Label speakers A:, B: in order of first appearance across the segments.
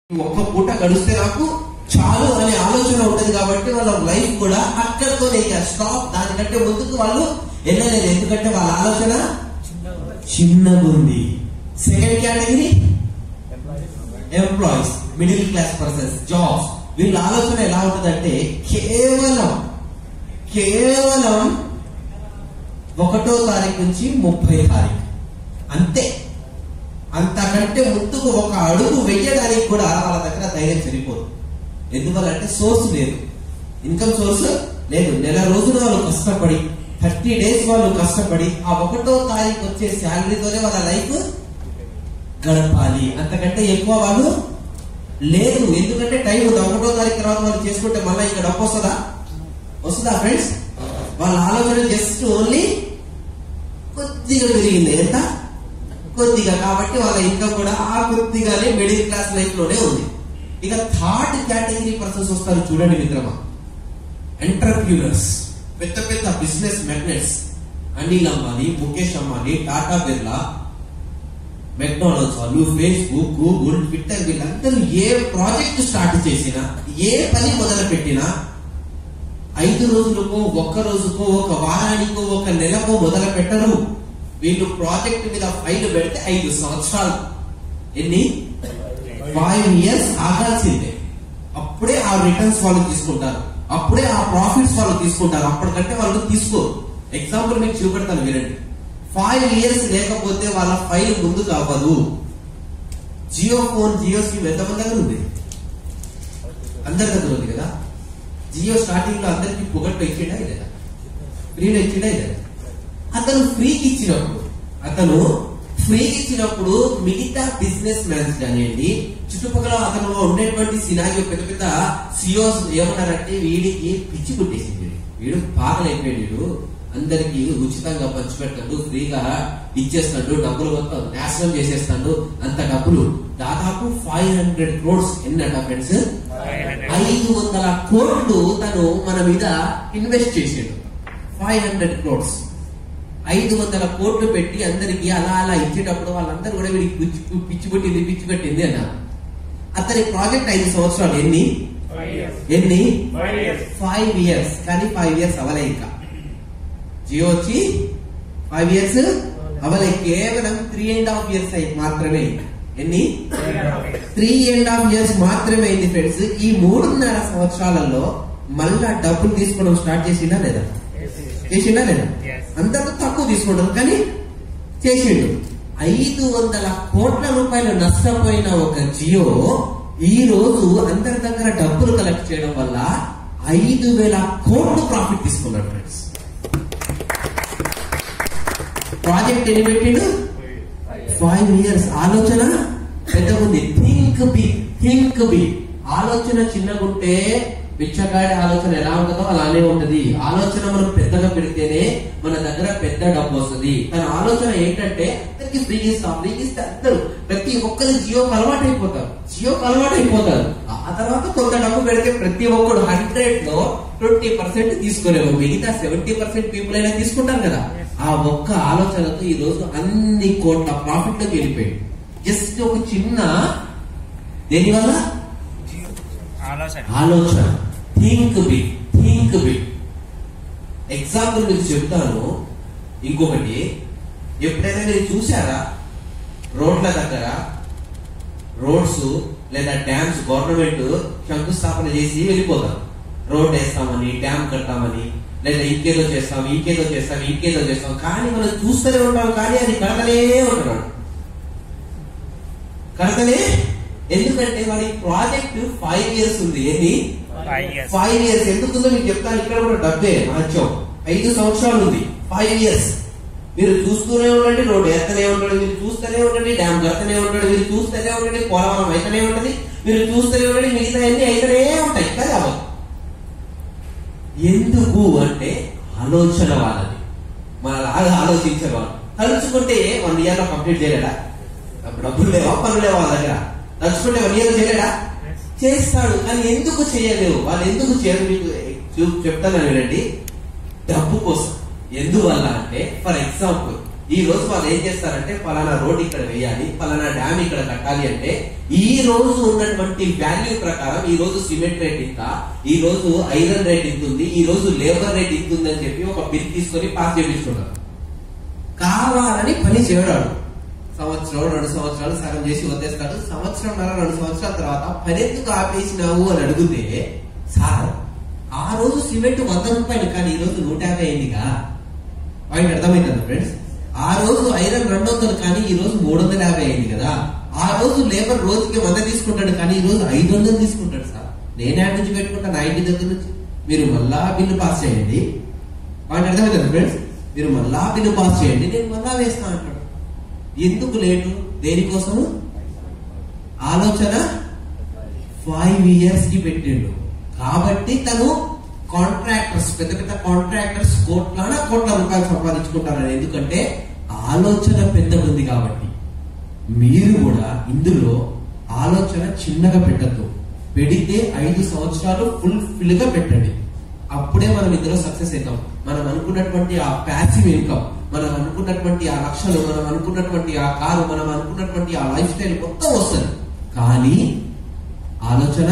A: ఒక్క పూట గడిస్తే నాకు చాలు అనే ఆలోచన ఉంటది కాబట్టి వాళ్ళ లైఫ్ కూడా అక్కడితోనే ఇక స్టాప్ దానికంటే ముందుకు వాళ్ళు వెళ్ళలేదు ఎందుకంటే వాళ్ళ ఆలోచన చిన్నగా ఉంది second category employees middle class persons jobs వీళ్ళ ఆలోచన ఎలా ఉంటుందంటే కేవలం కేవలం ఒకటో తారీఖు నుంచి ముప్పై తారీఖు అంతే అంతకంటే ముందుకు ఒక అడుగు వెయ్యడానికి కూడా వాళ్ళ దగ్గర ధైర్యం సరిపోదు ఎందువల్ల అంటే సోర్స్ లేదు ఇన్కమ్ సోర్స్ లేదు నెల రోజులు వాళ్ళు కష్టపడి థర్టీ డేస్ వాళ్ళు కష్టపడి ఆ ఒకటో తారీఖు వచ్చే శాలరీతోనే వాళ్ళ లైఫ్ గడపాలి అంతకంటే ఎక్కువ వాళ్ళు లేదు ఎందుకంటే టైం ఉంది ఒకటో తారీఖు తర్వాత వాళ్ళు చేసుకుంటే మళ్ళీ ఇక్కడ డబ్బు వస్తుందా వస్తుందా ఫ్రెండ్స్ వాళ్ళ ఆలోచన జస్ట్ ఓన్లీ కొద్దిగా పెరిగింది ఎంత కొద్దిగా కాబట్టి వాళ్ళ ఇన్కమ్ కూడా ఆ కొద్దిగానే మిడిల్ క్లాస్ లైఫ్ లోనే ఉంది ఇక థర్డ్ కేటగిరీ పర్సన్స్ వస్తారు చూడండి మిత్రమా ఎంటర్ప్రీనర్స్ పెద్ద పెద్ద business magnets Anil Ambani Mukesh Ambani Tata Birla McDonald's వాళ్ళు ఫేస్బుక్ గూగుల్ ట్విట్టర్ వీళ్ళందరూ ఏ ప్రాజెక్ట్ స్టార్ట్ చేసినా ఏ పని మొదలు పెట్టినా ఐదు రోజులకో ఒక్క రోజుకో ఒక వారానికో ఒక నెలకో మొదలు పెట్టరు వీళ్ళు ప్రాజెక్ట్ మీద ఫైల్ పెడితే ఐదు సంవత్సరాలు ఎన్ని ఫైవ్ ఇయర్స్ ఆగాల్సిందే అప్పుడే ఆ రిటర్న్స్ వాళ్ళు తీసుకుంటారు అప్పుడే ఆ ప్రాఫిట్స్ వాళ్ళు తీసుకుంటారు అప్పటికంటే వాళ్ళు తీసుకోరు ఎగ్జాంపుల్ మీకు చూపెడతాను వినండి ఫైవ్ ఇయర్స్ లేకపోతే వాళ్ళ ఫైల్ ముందుకు అవ్వదు జియో ఫోన్ జియో సిమ్ ఎంతమంది దగ్గర ఉంది అందరి దగ్గర ఉంది కదా జియో స్టార్టింగ్ లో అందరికి పొగట్టు ఇచ్చిండా లేదా ఫ్రీలో ఇచ్చిండా లేదా అతను ఫ్రీకి ఇచ్చినప్పుడు అతను ఫ్రీకి ఇచ్చినప్పుడు మిగతా బిజినెస్ మ్యాన్స్ కానివ్వండి చుట్టుపక్కల అతను ఉండేటువంటి సినారియో పెద్ద పెద్ద సియోస్ ఏమన్నారంటే వీడికి పిచ్చి పుట్టేసింది వీడు పాగలైపోయాడు వీడు అందరికి ఉచితంగా పంచిపెడతాడు ఫ్రీగా ఇచ్చేస్తాడు డబ్బులు మొత్తం నాశనం చేసేస్తాడు అంత డబ్బులు దాదాపు ఫైవ్ హండ్రెడ్ క్రోడ్స్ ఎన్నట ఫ్రెండ్స్ ఐదు వందల కోట్లు తను మన మీద ఇన్వెస్ట్ చేసాడు ఫైవ్ హండ్రెడ్ క్రోడ్స్ ఐదు వందల కోట్లు పెట్టి అందరికి అలా అలా ఇచ్చేటప్పుడు వాళ్ళందరూ కూడా వీడికి పిచ్చి పిచ్చి పెట్టింది పిచ్చి పెట్టింది అన్న అతని ప్రాజెక్ట్ ఐదు సంవత్సరాలు ఎన్ని ఎన్ని ఫైవ్ ఇయర్స్ కానీ ఫైవ్ ఇయర్స్ అవలే ఇంకా జియో వచ్చి ఫైవ్ ఇయర్స్ అవలే కేవలం త్రీ అండ్ హాఫ్ ఇయర్స్ అయి మాత్రమే ఎన్ని త్రీ అండ్ హాఫ్ ఇయర్స్ మాత్రమే అయింది ఫ్రెండ్స్ ఈ మూడున్నర సంవత్సరాలలో మళ్ళా డబ్బులు తీసుకోవడం స్టార్ట్ చేసిందా లేదా చేసిండా లేదా అంతకు తక్కువ తీసుకుంటారు కానీ చేసిండు ఐదు వందల కోట్ల రూపాయలు నష్టపోయిన ఒక జియో ఈ రోజు అందరి దగ్గర డబ్బులు కలెక్ట్ చేయడం వల్ల ఐదు వేల కోట్లు ప్రాఫిట్ తీసుకున్నాడు ఫ్రెండ్స్ ప్రాజెక్ట్ ఎన్ని పెట్టిండు ఫైవ్ ఇయర్స్ ఆలోచన పెద్ద ఉంది థింక్ బి థింక్ బి ఆలోచన చిన్నగుంటే పిచ్చగాడి ఆలోచన ఎలా ఉంటుందో అలానే ఉంటది ఆలోచన మనం పెద్దగా పెడితేనే మన దగ్గర పెద్ద డబ్బు వస్తుంది తన ఆలోచన ఏంటంటే అందరికి ఫ్రీ ఇస్తాం ఫ్రీ ఇస్తే అందరూ ప్రతి ఒక్కరు జియోకి అలవాటు అయిపోతారు జియోకి అలవాటు అయిపోతారు ఆ తర్వాత కొంత డబ్బు పెడితే ప్రతి ఒక్కడు హండ్రెడ్ లో ట్వంటీ పర్సెంట్ తీసుకునేవారు మిగతా సెవెంటీ పర్సెంట్ పీపుల్ అయినా తీసుకుంటారు కదా ఆ ఒక్క ఆలోచనతో ఈ రోజు అన్ని కోట్ల ప్రాఫిట్ లోకి వెళ్ళిపోయాడు జస్ట్ ఒక చిన్న దేనివల్ల
B: ఆలోచన
A: ఆలోచన think big think big example మీకు చెప్తాను ఇంకొకటి ఎప్పుడైనా మీరు చూసారా రోడ్ల దగ్గర రోడ్స్ లేదా డ్యామ్స్ గవర్నమెంట్ శంకుస్థాపన చేసి వెళ్ళిపోతారు రోడ్ వేస్తామని డ్యామ్ కడతామని లేదా ఇంకేదో చేస్తాం ఇంకేదో చేస్తాం ఇంకేదో చేస్తాం కానీ మనం చూస్తూనే ఉంటాం కానీ అది కడతనే ఉంటున్నాడు కడతనే ఎందుకంటే వాడి ప్రాజెక్ట్ ఫైవ్ ఇయర్స్ ఉంది ఎన్ని
B: ఫైవ్ ఇయర్స్
A: ఫైవ్ ఇయర్స్ ఎందుకుందో మీకు చెప్తాను ఇక్కడ కూడా డబ్బే మహత్యం ఐదు సంవత్సరాలు ఉంది ఫైవ్ ఇయర్స్ మీరు చూస్తూనే ఉండండి రోడ్డు ఎత్తనే ఉండండి మీరు చూస్తూనే ఉండండి డ్యామ్ కడుతూనే ఉండండి మీరు చూస్తూనే ఉండండి పోలవరం అయితేనే ఉంటది మీరు చూస్తూనే ఉండండి మిగతా అన్ని అయితేనే ఉంటాయి కదా ఎందుకు అంటే ఆలోచన వాళ్ళది మనలాగా ఆలోచించే వాళ్ళు తలుచుకుంటే వన్ ఇయర్ లో కంప్లీట్ చేయలేడా అప్పుడు డబ్బులు లేవా పనులు లేవా వాళ్ళ దగ్గర తలుచుకుంటే వన్ ఇయర్ చేయలేడా చేస్తాడు కానీ ఎందుకు చేయలేవు వాళ్ళు ఎందుకు చేయరు మీకు చూ- చెప్తాను వినండి డబ్బు కోసం ఎందువల్ల అంటే ఫర్ ఎగ్జాంపుల్ ఈ రోజు వాళ్ళు ఏం చేస్తారంటే పలానా రోడ్ ఇక్కడ వేయాలి పలానా డ్యామ్ ఇక్కడ కట్టాలి అంటే ఈ రోజు ఉన్నటువంటి వాల్యూ ప్రకారం ఈ రోజు సిమెంట్ రేట్ ఇంత ఈ రోజు ఐరన్ రేట్ ఇంత ఉంది ఈ రోజు లేబర్ రేట్ ఇంత ఉంది అని చెప్పి ఒక బిల్ తీసుకొని పాస్ చేపించుకున్నారు కావాలని పని చేయడాడు సంవత్సరం రెండు సంవత్సరాలు సగం చేసి వదిలేస్తాడు సంవత్సరం రెండు సంవత్సరాల తర్వాత పని ఎందుకు ఆపేసినావు అని అడిగితే సార్ ఆ రోజు సిమెంట్ వంద రూపాయలు కానీ ఈ రోజు నూట యాభై అయిందిగా పాయింట్ అర్థమైందా ఫ్రెండ్స్ ఆ రోజు ఐరన్ రెండు వందలు కానీ ఈ రోజు మూడు వందల యాభై అయింది కదా ఆ రోజు లేబర్ రోజుకి వంద తీసుకుంటాడు కానీ ఈ రోజు ఐదు వందలు తీసుకుంటాడు సార్ నేను యాడ్ నుంచి పెట్టుకుంటా నా ఇంటి దగ్గర నుంచి మీరు మళ్ళా బిల్లు పాస్ చేయండి పాయింట్ అర్థమైందా ఫ్రెండ్స్ మీరు మళ్ళా బిల్లు పాస్ చేయండి నేను మళ్ళా వేస్తా అంటాడు ఎందుకు లేటు దేనికోసము ఆలోచన ఫైవ్ ఇయర్స్ కి పెట్టిండు కాబట్టి తను కాంట్రాక్టర్స్ పెద్ద పెద్ద కాంట్రాక్టర్స్ కోట్లాన కోట్ల రూపాయలు సంపాదించుకుంటారని ఎందుకంటే ఆలోచన పెద్దగా ఉంది కాబట్టి మీరు కూడా ఇందులో ఆలోచన చిన్నగా పెట్టద్దు పెడితే ఐదు సంవత్సరాలు ఫుల్ ఫిల్ గా పెట్టండి అప్పుడే మనం ఇందులో సక్సెస్ అవుతాం మనం అనుకున్నటువంటి ఆ ప్యాసివ్ ఇన్కమ్ మనం అనుకున్నటువంటి ఆ లక్షలు మనం అనుకున్నటువంటి ఆ కారు మనం అనుకున్నటువంటి ఆ లైఫ్ స్టైల్ మొత్తం వస్తుంది కానీ ఆలోచన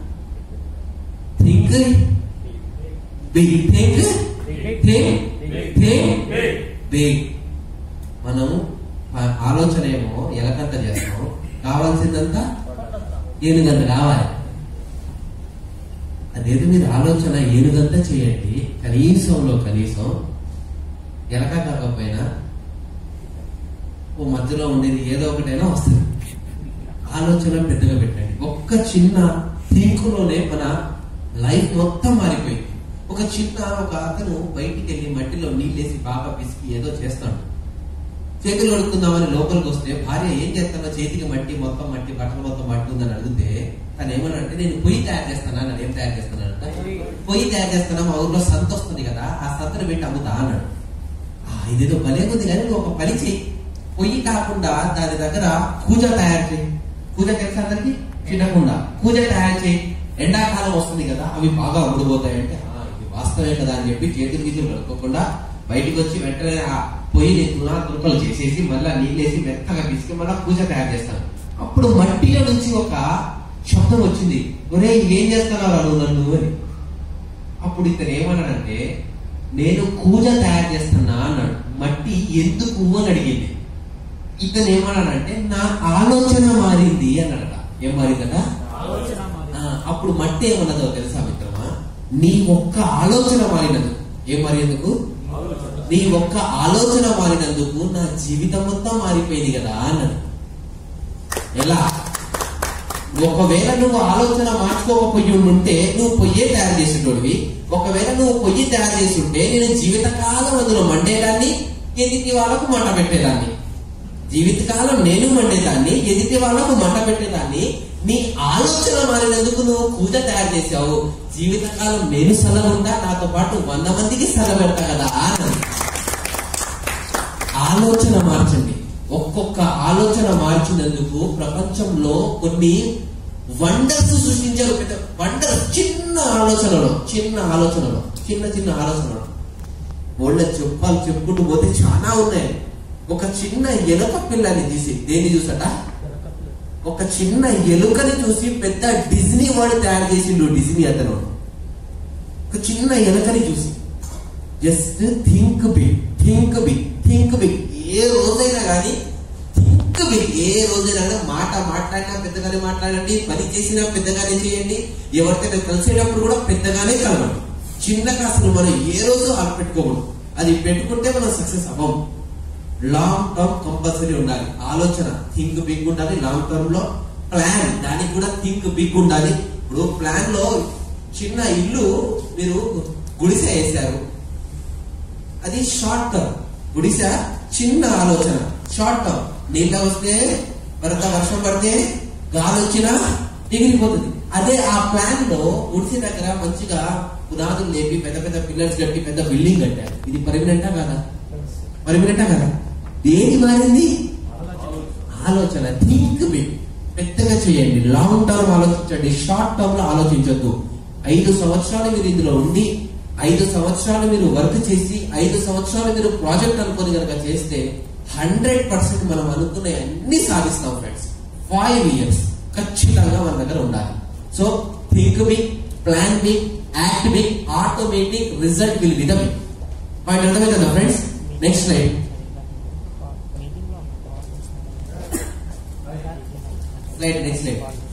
A: think big think think think big మనం ఆ- ఆలోచన ఏమో ఎలకంత చేస్తాం కావాల్సిందంతా ఏనుగంత కావాలి అదేదో మీరు ఆలోచన ఏనుగంతా చేయండి కనీసంలో కనీసం ఎలక కాకపోయినా ఓ మధ్యలో ఉండేది ఏదో ఒకటైనా వస్తుంది ఆలోచన పెద్దగా పెట్టండి ఒక్క చిన్న థింకులోనే మన లైఫ్ మొత్తం మారిపోయింది ఒక చిన్న ఒక అతను బయటికి వెళ్ళి మట్టిలో నీళ్ళేసి బాగా పిసికి ఏదో చేస్తాడు చేతులు కడుక్కుందామని లోపలికి వస్తే భార్య ఏం చేస్తానో చేతికి మట్టి మొత్తం మట్టి బట్టలు మొత్తం మట్టి ఉందని అడిగితే తను ఏమన్నా అంటే నేను పొయ్యి తయారు చేస్తానా నేను ఏం తయారు చేస్తానంట పొయ్యి తయారు చేస్తానా మా ఊర్లో సంత వస్తుంది కదా ఆ సంతను పెట్టి అమ్ముతా అన్నాడు "ఆ, ఇదేదో భలే ఉంది కానీ నువ్వు ఒక పని చెయ్యి పొయ్యి కాకుండా దాని దగ్గర కూజ తయారు చేయి కూజ తెలుసా అందరికి చిన్నకుండా కూజ తయారు చేయి ఎండాకాలం వస్తుంది కదా అవి బాగా అమ్ముడుపోతాయి అంటే "ఆ, ఇది వాస్తవే కదా అని చెప్పి చేతులు గీతులు కడుక్కోకుండా బయటికి వచ్చి వెంటనే ఆ పొయ్యిని తులా తురుకలు చేసేసి మళ్ళా నీళ్ళేసి మెత్తగా పిసికి మళ్ళా పూజ తయారు చేస్తాను అప్పుడు మట్టిలో నుంచి ఒక శబ్దం వచ్చింది ఒరే ఏం చేస్తున్నావు నువ్వు నన్ను అని అప్పుడు ఇతను ఏమన్నాడంటే నేను కూజ తయారు చేస్తున్నా అన్నాడు మట్టి ఎందుకు అని అడిగింది ఇతను ఏమన్నాడంటే నా ఆలోచన మారింది అన్నాడట ఏం మారిందట ఆ, అప్పుడు మట్టి ఏమన్నదో తెలుసా మిత్రమా నీ ఒక్క ఆలోచన మారినందుకు ఏం మారినందుకు నీ ఒక్క ఆలోచన మారినందుకు నా జీవితం మొత్తం మారిపోయింది కదా అన్నది ఎలా ఒకవేళ నువ్వు ఆలోచన మార్చుకోకపోయి ఉంటే నువ్వు పొయ్యే తయారు చేసేటోడివి ఒకవేళ నువ్వు పొయ్యి తయారు చేసి ఉంటే నేను జీవితకాలం అందులో మండేదాన్ని ఎదుటి వాళ్ళకు మంట పెట్టేదాన్ని జీవితకాలం నేను మండేదాన్ని ఎదుటి వాళ్ళకు మంట పెట్టేదాన్ని నీ ఆలోచన మారినందుకు నువ్వు పూజ తయారు చేసావు జీవితకాలం నేను సలహుండా నాతో పాటు వంద మందికి సలహ పెడతా కదా అన్నది ఆలోచన మార్చండి ఒక్కొక్క ఆలోచన మార్చినందుకు ప్రపంచంలో కొన్ని వండర్స్ సృష్టించారు పెద్ద వండర్ చిన్న ఆలోచనలో చిన్న ఆలోచనలో చిన్న చిన్న ఆలోచనలో వాళ్ళ చెప్పాలి చెప్పుకుంటూ పోతే చాలా ఉన్నాయి ఒక చిన్న ఎలుక పిల్లని తీసి దేన్ని చూసట ఒక చిన్న ఎలుకని చూసి పెద్ద డిజ్నీ వాడు తయారు చేసిండు డిజ్నీ అతను ఒక చిన్న ఎలుకని చూసి just think big think big think big ఏ రోజైనా కానీ థింక్ బిగ్ ఏ రోజైనా కానీ మాట మాట్లాడినా పెద్దగానే మాట్లాడండి పని చేసినా పెద్దగానే చేయండి ఎవరికైనా కలిసేటప్పుడు కూడా పెద్దగానే కలవండి చిన్నగా అసలు మనం ఏ రోజు అలా పెట్టుకోకూడదు అది పెట్టుకుంటే మనం సక్సెస్ అవ్వం లాంగ్ టర్మ్ కంపల్సరీ ఉండాలి ఆలోచన థింక్ బిగ్ ఉండాలి లాంగ్ టర్మ్ లో ప్లాన్ దానికి కూడా థింక్ బిగ్ ఉండాలి ఇప్పుడు ప్లాన్ లో చిన్న ఇల్లు మీరు గుడిసె వేశారు అది షార్ట్ టర్మ్ గుడిస చిన్న ఆలోచన షార్ట్ టర్మ్ నీళ్ళ వస్తే వరద వర్షం పడితే గాలి వచ్చినా ఎగిరిపోతుంది అదే ఆ ప్లాన్ లో గుడిసె దగ్గర మంచిగా పునాదులు లేపి పెద్ద పెద్ద పిల్లర్స్ కట్టి పెద్ద బిల్డింగ్ కట్టారు ఇది పర్మనెంటా కాదా పర్మనెంటా కదా దేని మారింది ఆలోచన థింక్ బిగ్ పెద్దగా చేయండి లాంగ్ టర్మ్ ఆలోచించండి షార్ట్ టర్మ్ లో ఆలోచించొద్దు ఐదు సంవత్సరాలు మీరు ఇందులో ఉండి ఐదు సంవత్సరాలు మీరు వర్క్ చేసి ఐదు సంవత్సరాలు మీరు ప్రాజెక్ట్ అనుకొని కనుక చేస్తే హండ్రెడ్ పర్సెంట్ మనం అనుకునే అన్ని సాధిస్తాం ఫ్రెండ్స్ ఫైవ్ ఇయర్స్ ఖచ్చితంగా మన దగ్గర ఉండాలి so think big plan big act big automatic result will be the big point అర్థమవుతుందా friends next slide slide next slide